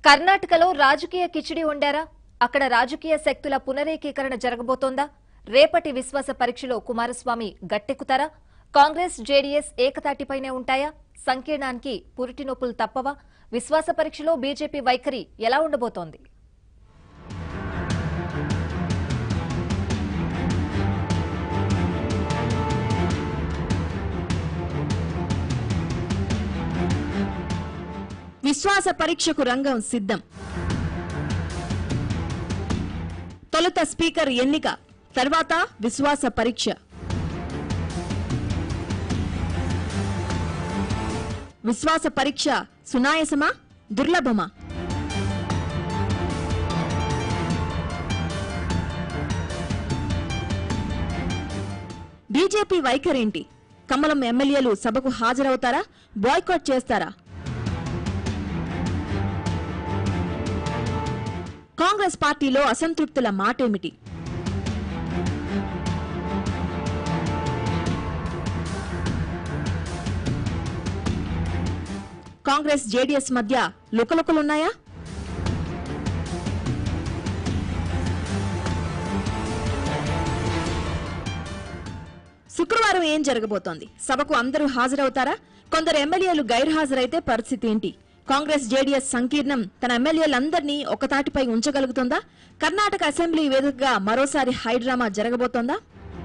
కర్ణాటకలో రాజకీయ కిచిడి వండారా అక్కడ రాజకీయ శక్తుల పునరేకీకరణ జరగబోతోందా రేపటి విశ్వాస పరీక్షలో కుమారస్వామి గట్టెక్కుతారా కాంగ్రెస్ జేడీఎస్ ఏకతాటిపైనే ఉంటాయా సంకీర్ణానికి పురిటి నొప్పులు తప్పవా విశ్వాస పరీక్షలో బీజేపీ వైఖరి ఎలా ఉండబోతోంది విశ్వాస పరీక్షకు రంగం సిద్ధం తొలుత స్పీకర్ ఎన్నిక తర్వాత విశ్వాస పరీక్ష విశ్వాస పరీక్ష సునాయసమా దుర్లభమా బీజేపీ వైఖరేంటి కమలం ఎమ్మెల్యేలు సభకు హాజరవుతారా బాయ్కాట్ చేస్తారా కాంగ్రెస్ పార్టీలో అసంతృప్తుల మాటేమిటి కాంగ్రెస్ జేడీఎస్ మధ్య లుకలుకలున్నాయా శుక్రవారం ఏం జరగబోతోంది సభకు అందరూ హాజరవుతారా కొందరు ఎమ్మెల్యేలు గైర్హాజరైతే పరిస్థితి ఏంటి కాంగ్రెస్ జేడీఎస్ సంకీర్ణం తన ఎమ్మెల్యేలందరినీ ఒకతాటిపై ఉంచగలుగుతోందా కర్ణాటక అసెంబ్లీ వేదికగా మరోసారి హైడ్రామా జరగబోతోందా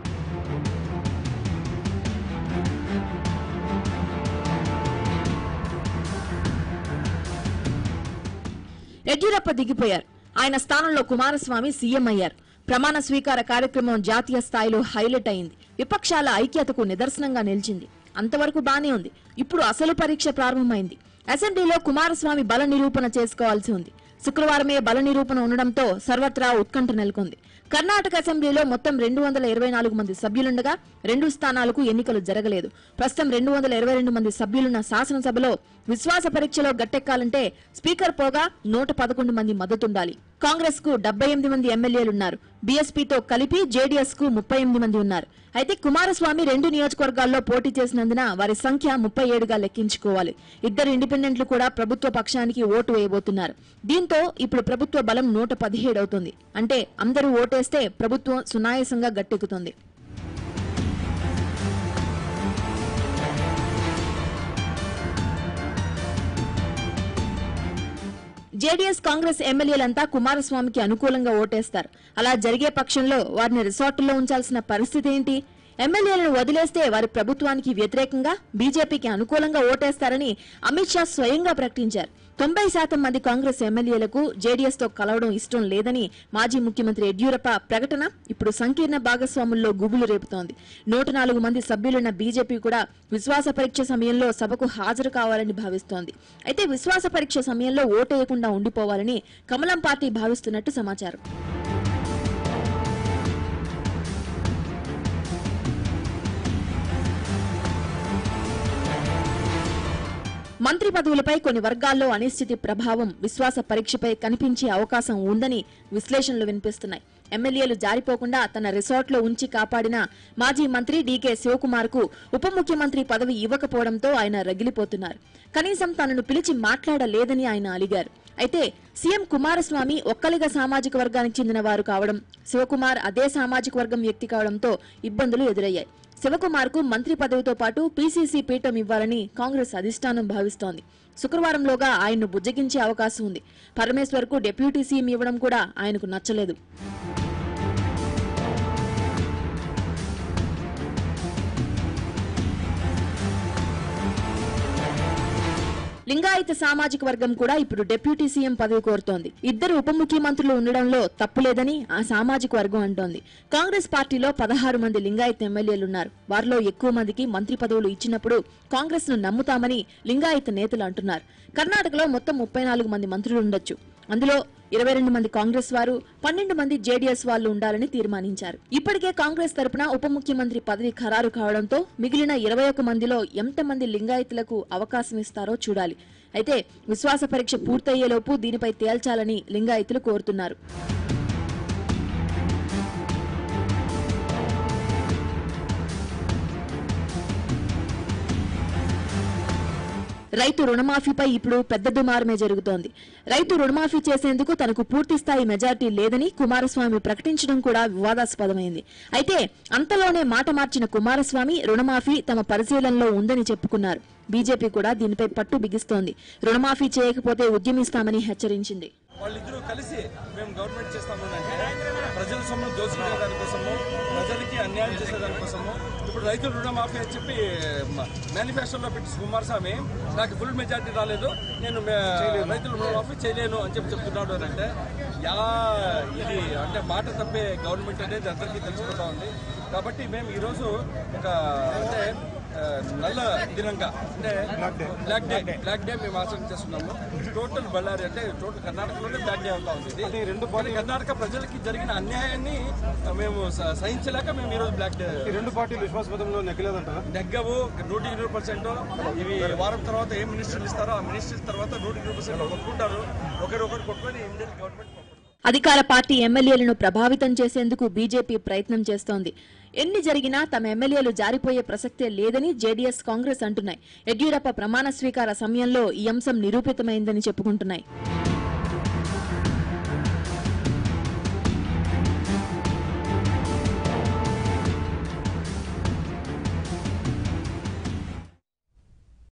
యడ్యూరప్ప దిగిపోయారు ఆయన స్థానంలో కుమారస్వామి సీఎం అయ్యారు ప్రమాణ స్వీకార కార్యక్రమం జాతీయ స్థాయిలో హైలైట్ అయింది విపక్షాల ఐక్యతకు నిదర్శనంగా నిలిచింది అంతవరకు బానే ఉంది ఇప్పుడు అసలు పరీక్ష ప్రారంభమైంది అసెంబ్లీలో కుమారస్వామి బల నిరూపణ చేసుకోవాల్సి ఉంది శుక్రవారమే బల నిరూపణ ఉండడంతో సర్వత్రా ఉత్కంఠ నెలకొంది కర్ణాటక అసెంబ్లీలో మొత్తం రెండు వందల ఇరవై నాలుగు మంది సభ్యులుండగా రెండు స్థానాలకు ఎన్నికలు జరగలేదు ప్రస్తుతం రెండు వందల ఇరవై రెండు మంది సభ్యులున్న శాసనసభలో విశ్వాస పరీక్షలో గట్టెక్కాలంటే స్పీకర్ పోగా నూట పదకొండు మంది మద్దతుండాలి కాంగ్రెస్ కు డెబ్బై ఎనిమిది మంది ఎమ్మెల్యేలున్నారు బీఎస్పీతో కలిపి జేడీఎస్ కు ముప్పై ఎనిమిది మంది ఉన్నారు అయితే కుమారస్వామి రెండు నియోజకవర్గాల్లో పోటీ చేసినందున వారి సంఖ్య ముప్పై ఏడుగా లెక్కించుకోవాలి ఇద్దరు ఇండిపెండెంట్లు కూడా ప్రభుత్వ పక్షానికి ఓటు వేయబోతున్నారు దీంతో ఇప్పుడు ప్రభుత్వ బలం నూట పదిహేడు అవుతుంది అంటే అందరూ ఓటేస్తే ప్రభుత్వం సునాయాసంగా గట్టెక్కుతుంది జేడీఎస్ కాంగ్రెస్ ఎమ్మెల్యేలంతా కుమారస్వామికి అనుకూలంగా ఓటేస్తారు అలా జరిగే పక్షంలో వారిని రిసార్టుల్లో ఉంచాల్సిన పరిస్థితి ఏంటి ఎమ్మెల్యేలను వదిలేస్తే వారి ప్రభుత్వానికి వ్యతిరేకంగా బీజేపీకి అనుకూలంగా ఓటేస్తారని అమిత్ షా స్వయంగా ప్రకటించారు తొంభై శాతం మంది కాంగ్రెస్ ఎమ్మెల్యేలకు జేడీఎస్ తో కలవడం ఇష్టం లేదని మాజీ ముఖ్యమంత్రి యడ్యూరప్ప ప్రకటన ఇప్పుడు సంకీర్ణ భాగస్వాముల్లో గుబులు రేపుతోంది నూట నాలుగు మంది సభ్యులున్న బీజేపీ కూడా విశ్వాస పరీక్ష సమయంలో సభకు హాజరు కావాలని భావిస్తోంది అయితే విశ్వాస పరీక్ష సమయంలో ఓటేయకుండా ఉండిపోవాలని కమలం పార్టీ భావిస్తున్నట్టు సమాచారం మంత్రి పదవులపై కొన్ని వర్గాల్లో అనిశ్చితి ప్రభావం విశ్వాస పరీక్షపై కనిపించే అవకాశం ఉందని విశ్లేషణలు వినిపిస్తున్నాయి ఎమ్మెల్యేలు జారిపోకుండా తన రిసార్ట్లో ఉంచి కాపాడిన మాజీ మంత్రి డీకే శివకుమార్ కు ఉప ముఖ్యమంత్రి పదవి ఇవ్వకపోవడంతో ఆయన రగిలిపోతున్నారు కనీసం తనను పిలిచి మాట్లాడలేదని ఆయన అలిగారు అయితే సీఎం కుమారస్వామి ఒక్కలిగా సామాజిక వర్గానికి చెందిన వారు కావడం శివకుమార్ అదే సామాజిక వర్గం వ్యక్తి కావడంతో ఇబ్బందులు ఎదురయ్యాయి శివకుమార్ కు మంత్రి పదవితో పాటు పీసీసీ పీఠం ఇవ్వాలని కాంగ్రెస్ అధిష్టానం భావిస్తోంది శుక్రవారంలోగా ఆయన్ను బుజ్జగించే అవకాశం ఉంది పరమేశ్వర్ కు డిప్యూటీ సీఎం ఇవ్వడం కూడా ఆయనకు నచ్చలేదు లింగాయత సామాజిక వర్గం కూడా ఇప్పుడు డిప్యూటీ సీఎం పదవి కోరుతోంది ఇద్దరు ఉప ముఖ్యమంత్రులు ఉండడంలో తప్పులేదని ఆ సామాజిక వర్గం అంటోంది కాంగ్రెస్ పార్టీలో పదహారు మంది లింగాయత్ ఎమ్మెల్యేలున్నారు వారిలో ఎక్కువ మందికి మంత్రి పదవులు ఇచ్చినప్పుడు కాంగ్రెస్ ను నమ్ముతామని లింగాయత్ నేతలు అంటున్నారు కర్ణాటకలో మొత్తం ముప్పై నాలుగు మంది మంత్రులు ఉండొచ్చు అందులో ఇరవై రెండు మంది కాంగ్రెస్ వారు పన్నెండు మంది జేడీఎస్ వాళ్ళు ఉండాలని తీర్మానించారు ఇప్పటికే కాంగ్రెస్ తరపున ఉప ముఖ్యమంత్రి పదవి ఖరారు కావడంతో మిగిలిన ఇరవై ఒక్క మందిలో ఎంతమంది లింగాయతులకు అవకాశం ఇస్తారో చూడాలి అయితే విశ్వాస పరీక్ష పూర్తయ్యేలోపు దీనిపై తేల్చాలని లింగాయతులు కోరుతున్నారు రైతు రుణమాఫీపై ఇప్పుడు పెద్ద దుమారమే జరుగుతోంది రైతు రుణమాఫీ చేసేందుకు తనకు పూర్తి స్థాయి మెజార్టీ లేదని కుమారస్వామి ప్రకటించడం కూడా వివాదాస్పదమైంది అయితే అంతలోనే మాట మార్చిన కుమారస్వామి రుణమాఫీ తమ పరిశీలనలో ఉందని చెప్పుకున్నారు బీజేపీ కూడా దీనిపై పట్టు బిగిస్తోంది రుణమాఫీ చేయకపోతే ఉద్యమిస్తామని హెచ్చరించింది వాళ్ళిద్దరూ కలిసి మేము గవర్నమెంట్ చేస్తాము అంటే ప్రజల సొమ్ము దోచుకునే దానికోసము ప్రజలకి అన్యాయం చేసే దానికోసము ఇప్పుడు రైతుల రుణమాఫీ అని చెప్పి మేనిఫెస్టోలో పెట్టి కుమారస్వామి నాకు ఫుల్ మెజార్టీ రాలేదు నేను మే- రైతుల రుణమాఫీ చేయలేను అని చెప్పి చెప్తున్నాడు అని అంటే యా ఇది అంటే మాట తప్పే గవర్నమెంట్ అనేది అందరికీ తెలిసిపోతా ఉంది కాబట్టి మేము ఈరోజు ఒక అంటే ఆ, నల్ల దినంగా అంటే బ్లాక్ డే బ్లాక్ డే మేము ఆచరణ చేస్తున్నాము టోటల్ బళ్ళారి అంటే టోటల్ కర్ణాటకలోనే బ్లాక్ డే అవుతా ఉంది ఇది రెండు కర్ణాటక ప్రజలకి జరిగిన అన్యాయాన్ని ఆ, మేము స- సహించలేక మేము ఈరోజు బ్లాక్ డే ఈ రెండు పార్టీలు విశ్వాసపథంలో నెగ్గలేదంటారా నెగ్గవు నూటికి నూరు పర్సెంట్ ఇవి వారం తర్వాత ఏ మినిస్టర్లు ఇస్తారో ఆ మినిస్టర్స్ తర్వాత నూటికి నూరు పర్సెంట్ కొట్టుకుంటారు ఒకరొకరు కొట్టుకొని ఇండియన్ గవర్నమెంట్ పంపుతారు. అధికార పార్టీ ఎమ్మెల్యేలను ప్రభావితం చేసేందుకు బీజేపీ ప్రయత్నం చేస్తోంది ఎన్ని జరిగినా తమ ఎమ్మెల్యేలు జారిపోయే ప్రసక్తే లేదని జేడీఎస్ కాంగ్రెస్ అంటున్నాయి యడ్యూరప్ప ప్రమాణ స్వీకార సమయంలో ఈ అంశం నిరూపితమైందని చెప్పుకుంటున్నాయి